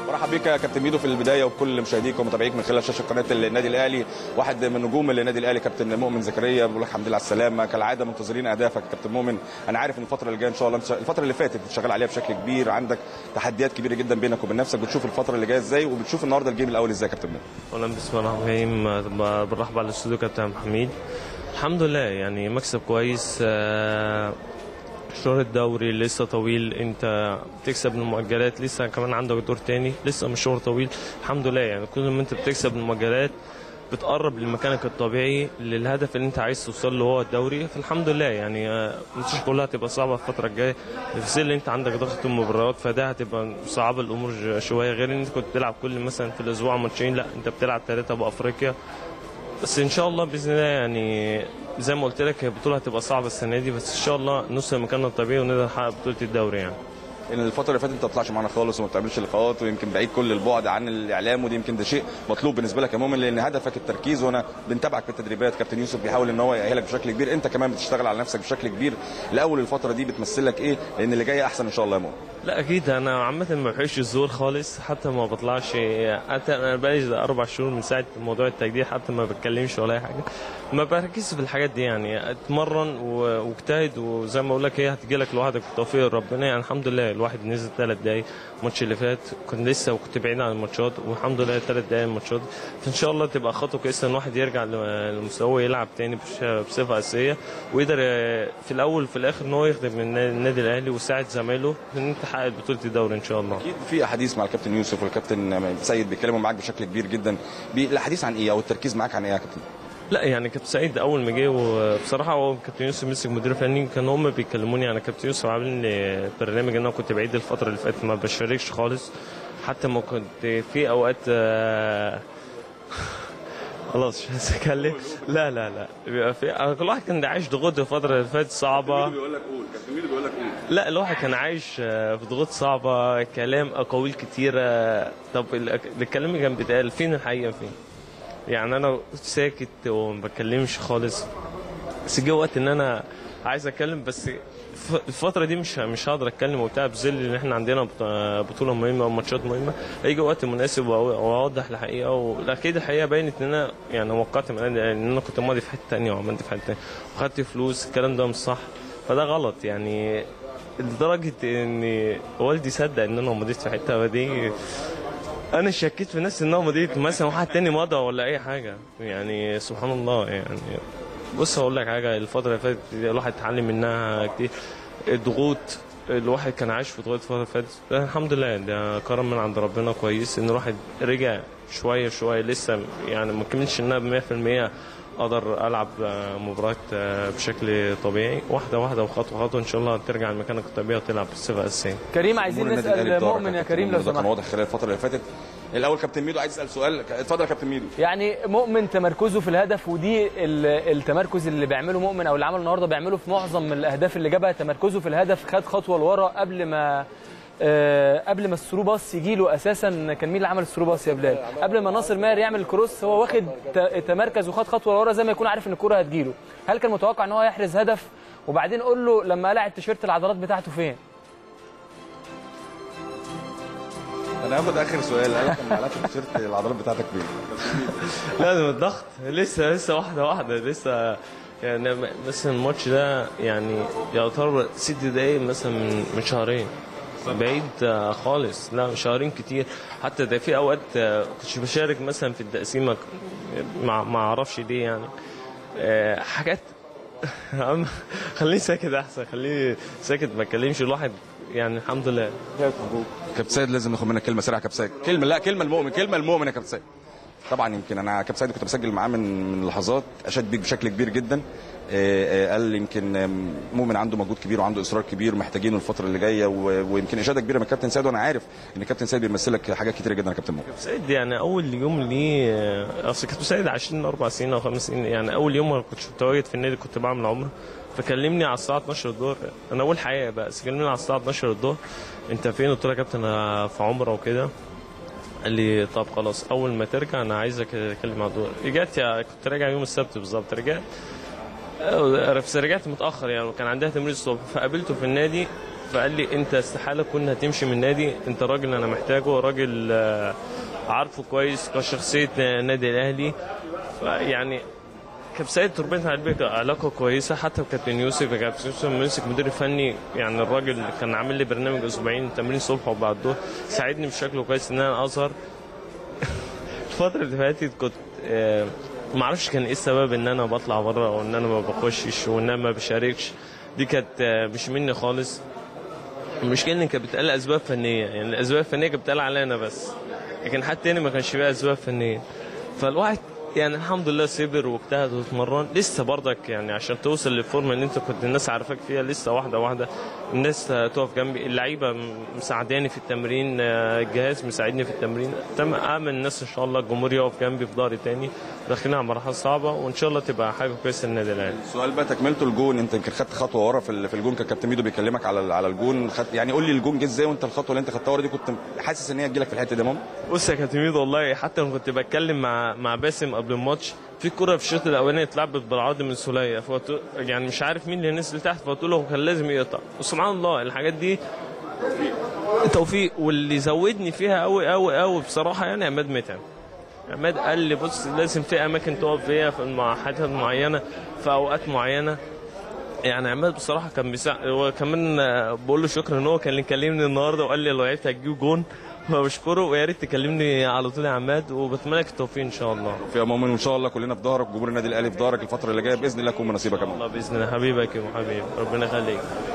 مرحبا بك يا كابتن ميدو في البدايه وكل مشاهديك ومتابعيك من خلال شاشه قناه النادي الاهلي واحد من نجوم النادي الاهلي كابتن مؤمن زكريا بقول لك الحمد لله على السلامه كالعاده منتظرين اهدافك يا كابتن مؤمن انا عارف ان الفتره اللي جايه ان شاء الله انت الفتره اللي فاتت انت شغال عليها بشكل كبير عندك تحديات كبيره جدا بينك وبين نفسك بتشوف الفتره اللي جايه ازاي وبتشوف النهارده الجيم الاول ازاي يا كابتن مؤمن اولا بسم الله الرحمن الرحيم برحب على الاستوديو كابتن حميد الحمد لله يعني مكسب كويس آه، مشوار الدوري لسه طويل انت بتكسب المؤجلات لسه كمان عندك دور تاني لسه مشوار طويل الحمد لله يعني كل ما انت بتكسب المؤجلات بتقرب لمكانك الطبيعي للهدف اللي انت عايز توصل له هو الدوري فالحمد لله يعني آه، الماتشات كلها هتبقى صعبه الفتره الجايه في ظل انت عندك ضغط المباريات فده هتبقى صعبه الامور ج- شويه غير ان انت كنت بتلعب كل مثلا في الاسبوع ماتشين لا انت بتلعب ثلاثه بافريقيا بس ان شاء الله باذن الله يعني زي ما قلت لك هي البطوله هتبقى صعبه السنه دي بس ان شاء الله نوصل مكاننا الطبيعي ونقدر نحقق بطوله الدوري يعني ان الفتره اللي فاتت انت ما بتطلعش معانا خالص وما بتعملش لقاءات ويمكن بعيد كل البعد عن الاعلام ودي يمكن ده شيء مطلوب بالنسبه لك يا مؤمن لان هدفك التركيز وانا بنتابعك في التدريبات كابتن يوسف بيحاول ان هو يأهلك بشكل كبير انت كمان بتشتغل على نفسك بشكل كبير الاول الفتره دي بتمثل لك ايه لان اللي جاي احسن ان شاء الله يا مؤمن لا اكيد انا عامه ما بحبش الزور خالص حتى ما بطلعش حتى انا بقالي اربع شهور من ساعه موضوع التجديد حتى ما بتكلمش ولا اي حاجه ما بركزش في الحاجات دي يعني اتمرن و- واجتهد وزي ما اقول لك هي هتجي لك لوحدك بتوفيق ربنا يعني الحمد لله الواحد نزل ثلاث دقايق الماتش اللي فات كنت لسه وكنت بعيد عن الماتشات والحمد لله ثلاث دقايق الماتشات فان شاء الله تبقى خطوه كويسه ان الواحد يرجع ل- لمستواه يلعب تاني بش- بصفه اساسيه ويقدر آه، في الاول وفي الاخر ان هو يخدم النا- النادي الاهلي ويساعد زمايله ان انت تحقق بطوله الدوري ان شاء الله اكيد في احاديث مع الكابتن يوسف والكابتن سيد بيتكلموا معاك بشكل كبير جدا بي- الاحاديث عن ايه او التركيز معاك عن ايه يا كابتن لا يعني كابتن سعيد اول ما جه وبصراحه هو كابتن يوسف مسك مدير فني كانوا هم بيكلموني يعني كابتن يوسف عامل لي برنامج ان انا كنت بعيد الفتره اللي فاتت ما بشاركش خالص حتى ما كنت في اوقات آه، خلاص مش عايز اتكلم لا لا لا بيبقى في أنا كل واحد كان عايش ضغوط الفتره اللي فاتت صعبه بيقول لك قول كابتن ميدو بيقول لك قول لا الواحد كان عايش آه، في ضغوط صعبة كلام أقاويل كتيرة طب ال- الكلام اللي كان بيتقال فين الحقيقة فين يعني أنا ساكت وما بتكلمش خالص بس جه وقت إن أنا عايز أتكلم بس ف- الفترة دي مش مش هقدر أتكلم وبتاع بظل إن إحنا عندنا بط- بطولة مهمة وماتشات مهمة هيجي وقت مناسب وأو- وأوضح الحقيقة وأكيد الحقيقة باينت إن أنا يعني وقعت من إن أنا كنت ماضي في حتة تانية وعملت في حتة تانية وخدت فلوس الكلام ده مش صح فده غلط يعني لدرجه ان والدي صدق ان انا مضيت في حته دي انا شكيت في نفسي ان انا مضيت مثلا واحد تاني مضى ولا اي حاجه يعني سبحان الله يعني بص هقول لك حاجه الفتره اللي فاتت دي الواحد اتعلم منها كتير الضغوط الواحد كان عايش في ضغوط الفتره اللي فاتت الحمد لله ده كرم من عند ربنا كويس ان الواحد رجع شويه شويه لسه يعني ما كملش انها ب 100% اقدر العب آه، مباراه آه، بشكل طبيعي واحده واحده وخطوه خطوه ان شاء الله ترجع لمكانك الطبيعي وتلعب بصفه اساسيه كريم عايزين جمهور النادي الأهلي نسال بدارك مؤمن يا كابتن كريم لو ميدو، ده كان سمحت واضح خلال الفتره اللي فاتت الاول كابتن ميدو عايز اسال سؤال اتفضل يا كابتن ميدو يعني مؤمن تمركزه في الهدف ودي ال- التمركز اللي بيعمله مؤمن او اللي عمله النهارده بيعمله في معظم من الاهداف اللي جابها تمركزه في الهدف خد خطوه لورا قبل ما آه، قبل ما الثرو باص يجي له اساسا كان مين اللي عمل الثرو باص يا بلال قبل ما ناصر ماهر يعمل الكروس هو واخد ت- تمركز وخد خطوه لورا زي ما يكون عارف ان الكره هتجيله هل كان متوقع ان هو يحرز هدف وبعدين قول له لما قلع التيشيرت العضلات بتاعته فين انا هاخد اخر سؤال قال لك لما قلعت التيشيرت العضلات بتاعتك فين لازم الضغط لسه لسه واحده واحده لسه يعني مثلا الماتش ده يعني يعتبر ست دقايق مثلا من من شهرين بعيد آه، خالص لا شهرين كتير حتى ده في اوقات آه، كنتش بشارك مثلا في التقسيمه ما ما اعرفش ليه يعني آه، حاجات يا عم خليني ساكت احسن خليني ساكت ما اتكلمش الواحد يعني الحمد لله كابتن سيد لازم ناخد منك كلمه سريعه يا كابتن سيد كلمه لا كلمه المؤمن كلمه المؤمن يا كابتن سيد طبعا يمكن انا كابتن سيد كنت بسجل معاه من من لحظات اشاد بيك بشكل كبير جدا آه، آه، قال يمكن آم، مؤمن عنده مجهود كبير وعنده اصرار كبير ومحتاجينه الفتره اللي جايه و- ويمكن اشاده كبيره من كابتن سيد وانا عارف ان كابتن سيد بيمثل لك حاجات كتيره جدا يا كابتن مؤمن سيد يعني اول يوم ليه آه، اصل كنت سيد عايشين اربع سنين او خمس سنين يعني اول يوم ما كنتش متواجد في النادي كنت بعمل عمره فكلمني على الساعه 12 الظهر انا اول حقيقه بقى بس كلمني على الساعه 12 الظهر انت فين قلت له يا كابتن انا في عمره وكده قال لي طب خلاص اول ما ترجع انا عايزك اكلم على الظهر رجعت يا كنت راجع يوم السبت بالظبط رجعت آه، بس رجعت متاخر يعني وكان عندها تمرين الصبح فقابلته في النادي فقال لي انت استحاله كنا هتمشي من النادي انت راجل انا محتاجه راجل آه، عارفه كويس كشخصيه النادي الاهلي يعني كبسايد تربيتنا على البيت علاقه كويسه حتى بكابتن يوسف كابتن يوسف مسك مدير فني يعني الراجل كان عامل لي برنامج اسبوعين تمرين الصبح وبعد الظهر ساعدني بشكل كويس ان انا اظهر الفتره اللي فاتت كنت آه، ما اعرفش كان ايه السبب ان انا بطلع بره او ان انا ما بخشش وان انا ما بشاركش دي كانت آه، مش مني خالص المشكله ان كانت بتقال اسباب فنيه يعني الاسباب الفنيه كانت بتقال عليا انا بس لكن حد تاني ما كانش فيها اسباب فنيه فالواحد يعني الحمد لله صبر واجتهد واتمرن لسه برضك يعني عشان توصل للفورمه اللي انت كنت الناس عارفاك فيها لسه واحده واحده الناس تقف جنبي اللعيبه مساعداني في التمرين آه، الجهاز مساعدني في التمرين تم امن الناس ان شاء الله الجمهور يقف جنبي في ظهري تاني داخلين على مرحله صعبه وان شاء الله تبقى حاجه كويسه للنادي الاهلي سؤال بقى تكملته الجون انت يمكن خدت خطوه ورا في ال- في الجون كان كابتن ميدو بيكلمك على على الجون خد يعني قول لي الجون جه ازاي وانت الخطوه اللي انت خدتها ورا دي كنت حاسس ان هي تجيلك في الحته دي يا ماما بص يا كابتن ميدو والله حتى لما كنت بتكلم مع مع باسم قبل الماتش في كرة في الشوط الاولاني اتلعبت بالعرض من سوليه فقلت يعني مش عارف مين اللي نزل تحت فقلت له هو كان لازم يقطع وسبحان الله الحاجات دي توفيق واللي زودني فيها قوي قوي قوي بصراحه يعني عماد متعب عماد قال لي بص لازم في اماكن تقف فيها في مع حاجات معينه في اوقات معينه يعني عماد بصراحه كان بيساعد وكمان آه، بقول له شكرا ان هو كان اللي كلمني النهارده وقال لي لو لعبت هتجيب جون فبشكره ويا ريت تكلمني على طول يا عماد وبتمنى لك التوفيق ان شاء الله في مؤمن وان شاء الله كلنا في ظهرك جمهور النادي الاهلي في ظهرك الفتره اللي جايه باذن الله يكون من نصيبك يا ماما الله باذن الله حبيبك يا حبيبي ربنا يخليك